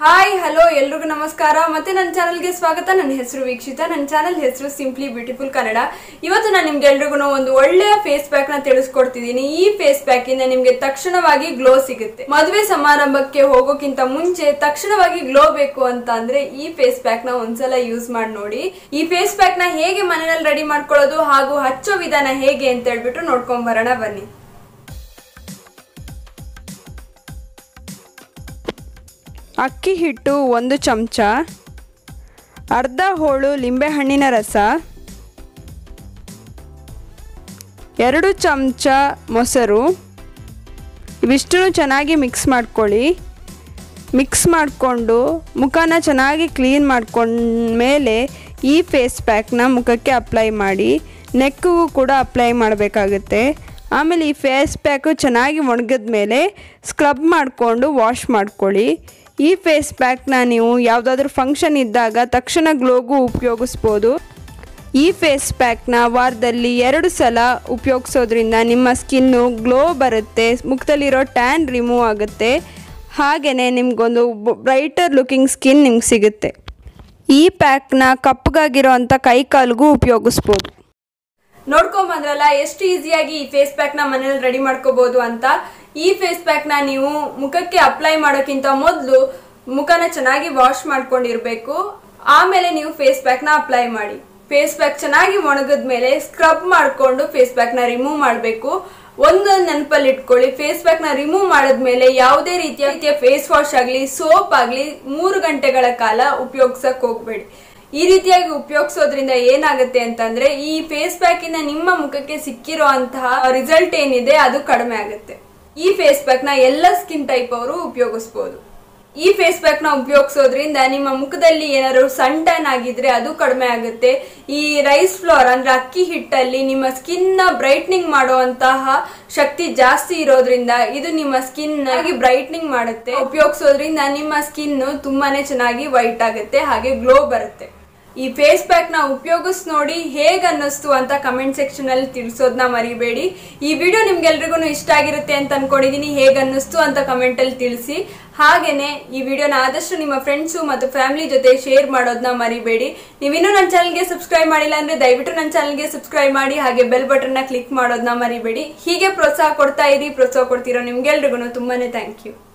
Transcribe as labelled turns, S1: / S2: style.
S1: hi hello ಎಲ್ರಿಗೂ ನಮಸ್ಕಾರ ಮತ್ತೆ ನನ್ನ ಚಾನಲ್ಗೆ ಸ್ವಾಗತ ನನ್ನ ಹೆಸರು ವೀಕ್ಷಿತ ನನ್ನ ಚಾನಲ್ ಹೆಸರು ಸಿಂಪ್ಲಿ ಬ್ಯೂಟಿಫುಲ್ ಕನ್ನಡ ಇವತ್ತು ನಾನು ನಿಮ್ಗೆ ಎಲ್ರಿಗೂ ಒಂದು ಒಳ್ಳೆಯ ಫೇಸ್ ಪ್ಯಾಕ್ ನ ತಿಳಿಸ್ಕೊಡ್ತಿದ್ದೀನಿ ಈ ಫೇಸ್ ಪ್ಯಾಕ್ ಇಂದ ನಿಮ್ಗೆ ತಕ್ಷಣವಾಗಿ ಗ್ಲೋ ಸಿಗುತ್ತೆ ಮದುವೆ ಸಮಾರಂಭಕ್ಕೆ ಹೋಗೋಕ್ಕಿಂತ ಮುಂಚೆ ತಕ್ಷಣವಾಗಿ ಗ್ಲೋ ಬೇಕು ಅಂತ ಅಂದ್ರೆ ಈ ಫೇಸ್ ಪ್ಯಾಕ್ ನ ಒಂದ್ಸಲ ಯೂಸ್ ಮಾಡಿ ನೋಡಿ ಈ ಫೇಸ್ ಪ್ಯಾಕ್ ನ ಹೇಗೆ ಮನೆಯಲ್ಲಿ ರೆಡಿ ಮಾಡ್ಕೊಳ್ಳೋದು ಹಾಗೂ ಹಚ್ಚೋ ವಿಧಾನ ಹೇಗೆ ಅಂತ ಹೇಳ್ಬಿಟ್ಟು ನೋಡ್ಕೊಂಡ್ ಬರೋಣ ಬನ್ನಿ ಅಕ್ಕಿ ಹಿಟ್ಟು ಒಂದು ಚಮಚ ಅರ್ಧ ಹೋಳು ಲಿಂಬೆಹಣ್ಣಿನ ರಸ ಎರಡು ಚಮಚ ಮೊಸರು ಇವಿಷ್ಟು ಚೆನ್ನಾಗಿ ಮಿಕ್ಸ್ ಮಾಡ್ಕೊಳ್ಳಿ ಮಿಕ್ಸ್ ಮಾಡಿಕೊಂಡು ಮುಖನ ಚೆನ್ನಾಗಿ ಕ್ಲೀನ್ ಮಾಡ್ಕೊಂಡ್ಮೇಲೆ ಈ ಫೇಸ್ ಪ್ಯಾಕ್ನ ಮುಖಕ್ಕೆ ಅಪ್ಲೈ ಮಾಡಿ ನೆಕ್ಕಿಗೂ ಕೂಡ ಅಪ್ಲೈ ಮಾಡಬೇಕಾಗುತ್ತೆ ಆಮೇಲೆ ಈ ಫೇಸ್ ಪ್ಯಾಕು ಚೆನ್ನಾಗಿ ಒಣಗಿದ ಮೇಲೆ ಸ್ಕ್ರಬ್ ಮಾಡಿಕೊಂಡು ವಾಶ್ ಮಾಡ್ಕೊಳ್ಳಿ ಈ ಫೇಸ್ ಪ್ಯಾಕ್ನ ನೀವು ಯಾವುದಾದ್ರೂ ಫಂಕ್ಷನ್ ಇದ್ದಾಗ ತಕ್ಷಣ ಗ್ಲೋಗೂ ಉಪಯೋಗಿಸ್ಬೋದು ಈ ಫೇಸ್ ಪ್ಯಾಕ್ನ ವಾರದಲ್ಲಿ ಎರಡು ಸಲ ಉಪಯೋಗಿಸೋದ್ರಿಂದ ನಿಮ್ಮ ಸ್ಕಿನ್ನು ಗ್ಲೋ ಬರುತ್ತೆ ಮುಖದಲ್ಲಿರೋ ಟ್ಯಾನ್ ರಿಮೂವ್ ಆಗುತ್ತೆ ಹಾಗೆಯೇ ನಿಮಗೊಂದು ಬ್ರೈಟರ್ ಲುಕಿಂಗ್ ಸ್ಕಿನ್ ನಿಮ್ಗೆ ಸಿಗುತ್ತೆ ಈ ಪ್ಯಾಕ್ನ ಕಪ್ಪಗಾಗಿರೋ ಅಂಥ ಕೈ ಕಾಲಿಗೂ ಉಪಯೋಗಿಸ್ಬೋದು ನೋಡ್ಕೊಂಬಂದ್ರಲ್ಲ ಎಷ್ಟು ಈಸಿಯಾಗಿ ಈ ಫೇಸ್ ಪ್ಯಾಕ್ ನ ಮನೇಲಿ ರೆಡಿ ಮಾಡ್ಕೋಬಹುದು ಅಂತ ಈ ಫೇಸ್ ಪ್ಯಾಕ್ ನ ನೀವು ಮುಖಕ್ಕೆ ಅಪ್ಲೈ ಮಾಡೋಕ್ಕಿಂತ ಮೊದಲು ಮುಖನ ಚೆನ್ನಾಗಿ ವಾಶ್ ಮಾಡ್ಕೊಂಡಿರ್ಬೇಕು ಆಮೇಲೆ ನೀವು ಫೇಸ್ ಪ್ಯಾಕ್ ನ ಅಪ್ಲೈ ಮಾಡಿ ಫೇಸ್ ಪ್ಯಾಕ್ ಚೆನ್ನಾಗಿ ಒಣಗಿದ್ಮೇಲೆ ಸ್ಕ್ರಬ್ ಮಾಡ್ಕೊಂಡು ಫೇಸ್ ಪ್ಯಾಕ್ ನ ರಿಮೂವ್ ಮಾಡಬೇಕು ಒಂದು ನೆನಪಲ್ಲಿ ಇಟ್ಕೊಳ್ಳಿ ಫೇಸ್ ಪ್ಯಾಕ್ ನ ರಿಮೂವ್ ಮಾಡಿದ್ಮೇಲೆ ಯಾವುದೇ ರೀತಿಯ ರೀತಿಯ ಫೇಸ್ ವಾಶ್ ಆಗಲಿ ಸೋಪ್ ಆಗಲಿ ಮೂರು ಗಂಟೆಗಳ ಕಾಲ ಉಪಯೋಗಿಸಕ್ ಹೋಗ್ಬೇಡಿ ಈ ರೀತಿಯಾಗಿ ಉಪಯೋಗಿಸೋದ್ರಿಂದ ಏನಾಗುತ್ತೆ ಅಂತಂದ್ರೆ ಈ ಫೇಸ್ ಪ್ಯಾಕ್ ಇಂದ ನಿಮ್ಮ ಮುಖಕ್ಕೆ ಸಿಕ್ಕಿರೋ ಅಂತಹ ರಿಸಲ್ಟ್ ಏನಿದೆ ಅದು ಕಡಿಮೆ ಆಗುತ್ತೆ ಈ ಫೇಸ್ ಪ್ಯಾಕ್ ನ ಎಲ್ಲ ಸ್ಕಿನ್ ಟೈಪ್ ಅವರು ಉಪಯೋಗಿಸಬಹುದು ಈ ಫೇಸ್ ಪ್ಯಾಕ್ ನ ಉಪಯೋಗಿಸೋದ್ರಿಂದ ನಿಮ್ಮ ಮುಖದಲ್ಲಿ ಏನಾದ್ರು ಸನ್ ಟ್ಯಾನ್ ಆಗಿದ್ರೆ ಅದು ಕಡಿಮೆ ಆಗುತ್ತೆ ಈ ರೈಸ್ ಫ್ಲೋರ್ ಅಂದ್ರೆ ಅಕ್ಕಿ ಹಿಟ್ಟಲ್ಲಿ ನಿಮ್ಮ ಸ್ಕಿನ್ ನ ಬ್ರೈಟ್ನಿಂಗ್ ಮಾಡುವಂತಹ ಶಕ್ತಿ ಜಾಸ್ತಿ ಇರೋದ್ರಿಂದ ಇದು ನಿಮ್ಮ ಸ್ಕಿನ್ ಆಗಿ ಬ್ರೈಟ್ನಿಂಗ್ ಮಾಡುತ್ತೆ ಉಪಯೋಗಿಸೋದ್ರಿಂದ ನಿಮ್ಮ ಸ್ಕಿನ್ ತುಂಬಾನೇ ಚೆನ್ನಾಗಿ ವೈಟ್ ಆಗುತ್ತೆ ಹಾಗೆ ಗ್ಲೋ ಬರುತ್ತೆ ಈ ಫೇಸ್ ಪ್ಯಾಕ್ ನ ಉಪಯೋಗಿಸ್ ನೋಡಿ ಹೇಗ್ ಅನ್ನಿಸ್ತು ಅಂತ ಕಮೆಂಟ್ ಸೆಕ್ಷನ್ ಅಲ್ಲಿ ತಿಳಿಸೋದನ್ನ ಮರಿಬೇಡಿ ಈ ವಿಡಿಯೋ ನಿಮ್ಗೆಲ್ರಿಗೂ ಇಷ್ಟ ಆಗಿರುತ್ತೆ ಅಂತ ಅನ್ಕೊಂಡಿದೀನಿ ಹೇಗ್ ಅನ್ನಿಸ್ತು ಅಂತ ಕಮೆಂಟ್ ಅಲ್ಲಿ ತಿಳಿಸಿ ಹಾಗೇನೆ ಈ ವಿಡಿಯೋನ ಆದಷ್ಟು ನಿಮ್ಮ ಫ್ರೆಂಡ್ಸು ಮತ್ತು ಫ್ಯಾಮಿಲಿ ಜೊತೆ ಶೇರ್ ಮಾಡೋದನ್ನ ಮರಿಬೇಡಿ ನೀವಿನ್ನೂ ನನ್ನ ಚಾನಲ್ಗೆ ಸಬ್ಸ್ಕ್ರೈಬ್ ಮಾಡಿಲ್ಲ ಅಂದ್ರೆ ದಯವಿಟ್ಟು ನನ್ನ ಚಾನಲ್ಗೆ ಸಬ್ಸ್ಕ್ರೈಬ್ ಮಾಡಿ ಹಾಗೆ ಬೆಲ್ ಬಟನ್ ನ ಕ್ಲಿಕ್ ಮಾಡೋದನ್ನ ಮರಿಬೇಡಿ ಹೀಗೆ ಪ್ರೋತ್ಸಾಹ ಕೊಡ್ತಾ ಇರಿ ಪ್ರೋತ್ಸಾಹ ಕೊಡ್ತಿರೋ ನಿಮ್ಗೆಲ್ರಿಗೂ ತುಂಬಾನೇ ಥ್ಯಾಂಕ್ ಯು